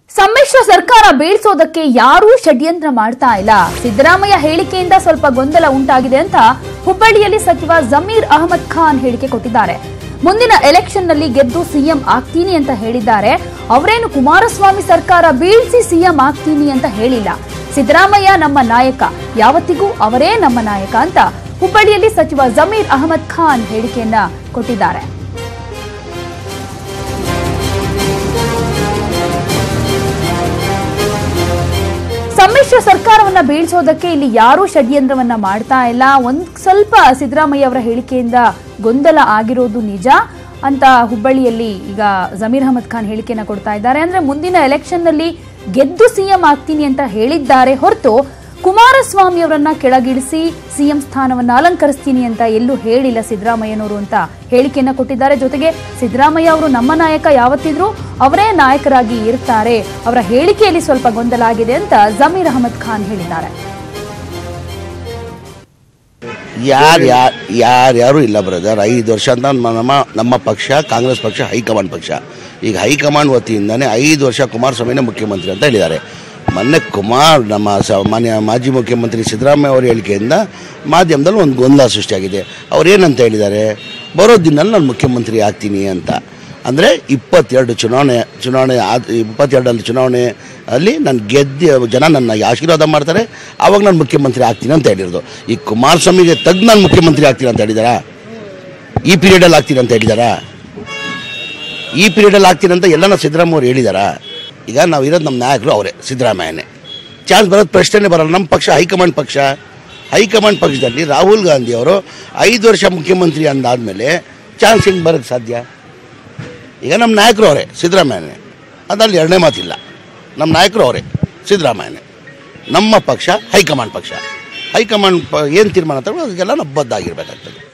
ಸಮ್ಮಿಶ್ರ ಸರ್ಕಾರ ಬೀಳ್ಸೋದಕ್ಕೆ ಯಾರೂ ಷಡ್ಯಂತ್ರ ಮಾಡ್ತಾ ಇಲ್ಲ ಸಿದ್ದರಾಮಯ್ಯ ಹೇಳಿಕೆಯಿಂದ ಸ್ವಲ್ಪ ಗೊಂದಲ ಉಂಟಾಗಿದೆ ಅಂತ ಹುಬ್ಬಳ್ಳಿಯಲ್ಲಿ ಸಚಿವ ಜಮೀರ್ ಅಹಮದ್ ಖಾನ್ ಹೇಳಿಕೆ ಕೊಟ್ಟಿದ್ದಾರೆ ಮುಂದಿನ ಎಲೆಕ್ಷನ್ನಲ್ಲಿ ಗೆದ್ದು ಸಿಎಂ ಆಗ್ತೀನಿ ಅಂತ ಹೇಳಿದ್ದಾರೆ ಅವರೇನು ಕುಮಾರಸ್ವಾಮಿ ಸರ್ಕಾರ ಬೀಳ್ಸಿ ಸಿಎಂ ಆಗ್ತೀನಿ ಅಂತ ಹೇಳಿಲ್ಲ ಸಿದ್ದರಾಮಯ್ಯ ನಮ್ಮ ನಾಯಕ ಯಾವತ್ತಿಗೂ ಅವರೇ ನಮ್ಮ ನಾಯಕ ಅಂತ ಹುಬ್ಬಳ್ಳಿಯಲ್ಲಿ ಸಚಿವ ಜಮೀರ್ ಅಹಮದ್ ಖಾನ್ ಹೇಳಿಕೆಯನ್ನ ಕೊಟ್ಟಿದ್ದಾರೆ ಸಮ್ಮಿಶ್ರ ಸರ್ಕಾರವನ್ನ ಬೀಳ್ಸೋದಕ್ಕೆ ಇಲ್ಲಿ ಯಾರೂ ಷಡ್ಯಂತ್ರವನ್ನ ಮಾಡ್ತಾ ಇಲ್ಲ ಒಂದ್ ಸ್ವಲ್ಪ ಸಿದ್ದರಾಮಯ್ಯ ಅವರ ಹೇಳಿಕೆಯಿಂದ ಗೊಂದಲ ಆಗಿರೋದು ನಿಜ ಅಂತ ಹುಬ್ಬಳ್ಳಿಯಲ್ಲಿ ಈಗ ಜಮೀರ್ ಅಹಮದ್ ಖಾನ್ ಹೇಳಿಕೆಯನ್ನ ಕೊಡ್ತಾ ಇದ್ದಾರೆ ಅಂದ್ರೆ ಮುಂದಿನ ಎಲೆಕ್ಷನ್ ನಲ್ಲಿ ಗೆದ್ದು ಸಿಎಂ ಆಗ್ತೀನಿ ಅಂತ ಹೇಳಿದ್ದಾರೆ ಹೊರತು ಕುಮಾರಸ್ವಾಮಿ ಅವರನ್ನ ಕೆಳಗಿಳಿಸಿ ಸಿಎಂ ಸ್ಥಾನವನ್ನ ಅಲಂಕರಿಸ್ತೀನಿ ಅಂತ ಎಲ್ಲೂ ಹೇಳಿಲ್ಲ ಸಿದ್ದರಾಮಯ್ಯನವರು ಅಂತ ಹೇಳಿಕೆಯನ್ನ ಕೊಟ್ಟಿದ್ದಾರೆ ಜೊತೆಗೆ ಸಿದ್ದರಾಮಯ್ಯ ಅವರು ನಮ್ಮ ನಾಯಕ ಯಾವತ್ತಿದ್ರೂ ಅವರೇ ನಾಯಕರಾಗಿ ಇರ್ತಾರೆ ಅವರ ಹೇಳಿಕೆಯಲ್ಲಿ ಸ್ವಲ್ಪ ಗೊಂದಲ ಆಗಿದೆ ಅಂತ ಜಮೀರ್ ಅಹಮದ್ ಖಾನ್ ಹೇಳಿದ್ದಾರೆ ಯಾರು ಯಾರು ಯಾರ್ಯಾರು ಇಲ್ಲ ಬ್ರದರ್ ಐದು ವರ್ಷ ಅಂತ ನಮ್ಮ ನಮ್ಮ ನಮ್ಮ ಪಕ್ಷ ಕಾಂಗ್ರೆಸ್ ಪಕ್ಷ ಹೈಕಮಾಂಡ್ ಪಕ್ಷ ಈಗ ಹೈಕಮಾಂಡ್ ವತಿಯಿಂದನೇ ಐದು ವರ್ಷ ಕುಮಾರಸ್ವಾಮಿನೇ ಮುಖ್ಯಮಂತ್ರಿ ಅಂತ ಹೇಳಿದ್ದಾರೆ ಮೊನ್ನೆ ಕುಮಾರ್ ನಮ್ಮ ಸಾಮಾನ್ಯ ಮಾಜಿ ಮುಖ್ಯಮಂತ್ರಿ ಸಿದ್ದರಾಮಯ್ಯ ಅವರ ಹೇಳಿಕೆಯಿಂದ ಮಾಧ್ಯಮದಲ್ಲಿ ಒಂದು ಗೊಂದಲ ಸೃಷ್ಟಿಯಾಗಿದೆ ಅವ್ರು ಏನಂತ ಹೇಳಿದ್ದಾರೆ ಬರೋ ದಿನಲ್ಲಿ ನಾನು ಮುಖ್ಯಮಂತ್ರಿ ಆಗ್ತೀನಿ ಅಂತ ಅಂದರೆ ಇಪ್ಪತ್ತೆರಡು ಚುನಾವಣೆ ಚುನಾವಣೆ ಆದ ಇಪ್ಪತ್ತೆರಡರಲ್ಲಿ ಚುನಾವಣೆ ಅಲ್ಲಿ ನಾನು ಗೆದ್ದು ಜನ ನನ್ನ ಆಶೀರ್ವಾದ ಮಾಡ್ತಾರೆ ಆವಾಗ ನಾನು ಮುಖ್ಯಮಂತ್ರಿ ಆಗ್ತೀನಿ ಅಂತ ಹೇಳಿರೋದು ಈ ಕುಮಾರಸ್ವಾಮಿಗೆ ತಗ್ ನಾನು ಮುಖ್ಯಮಂತ್ರಿ ಆಗ್ತೀನಿ ಅಂತ ಹೇಳಿದಾರಾ ಈ ಪೀರಿಯಡಲ್ಲಿ ಆಗ್ತೀನಿ ಅಂತ ಹೇಳಿದಾರಾ ಈ ಪೀರಿಯಡಲ್ಲಿ ಆಗ್ತೀನಿ ಅಂತ ಎಲ್ಲನ ಸಿದ್ದರಾಮಯ್ಯ ಅವ್ರು ಹೇಳಿದಾರಾ ಈಗ ನಾವು ಇರೋದು ನಮ್ಮ ನಾಯಕರು ಅವರೇ ಸಿದ್ದರಾಮಯ್ಯನೇ ಚಾನ್ಸ್ ಬರೋದು ಪ್ರಶ್ನೆ ಬರಲ್ಲ ನಮ್ಮ ಪಕ್ಷ ಹೈಕಮಾಂಡ್ ಪಕ್ಷ ಹೈಕಮಾಂಡ್ ಪಕ್ಷದಲ್ಲಿ ರಾಹುಲ್ ಗಾಂಧಿ ಅವರು ಐದು ವರ್ಷ ಮುಖ್ಯಮಂತ್ರಿ ಅಂದಾದಮೇಲೆ ಚಾನ್ಸ್ ಹೆಂಗೆ ಬರೋಕ್ಕೆ ಸಾಧ್ಯ ಈಗ ನಮ್ಮ ನಾಯಕರು ಅವರೇ ಸಿದ್ದರಾಮಯ್ಯನೇ ಅದ್ರಲ್ಲಿ ಎರಡನೇ ಮಾತಿಲ್ಲ ನಮ್ಮ ನಾಯಕರು ಅವರೇ ಸಿದ್ದರಾಮಯ್ಯನೇ ನಮ್ಮ ಪಕ್ಷ ಹೈಕಮಾಂಡ್ ಪಕ್ಷ ಹೈಕಮಾಂಡ್ ಪ ಏನು ತೀರ್ಮಾನ ತಗೊಳ್ಳೋ ಅದಕ್ಕೆಲ್ಲ ನಾವು ಬದ್ಧ ಆಗಿರ್ಬೇಕಾಗ್ತದೆ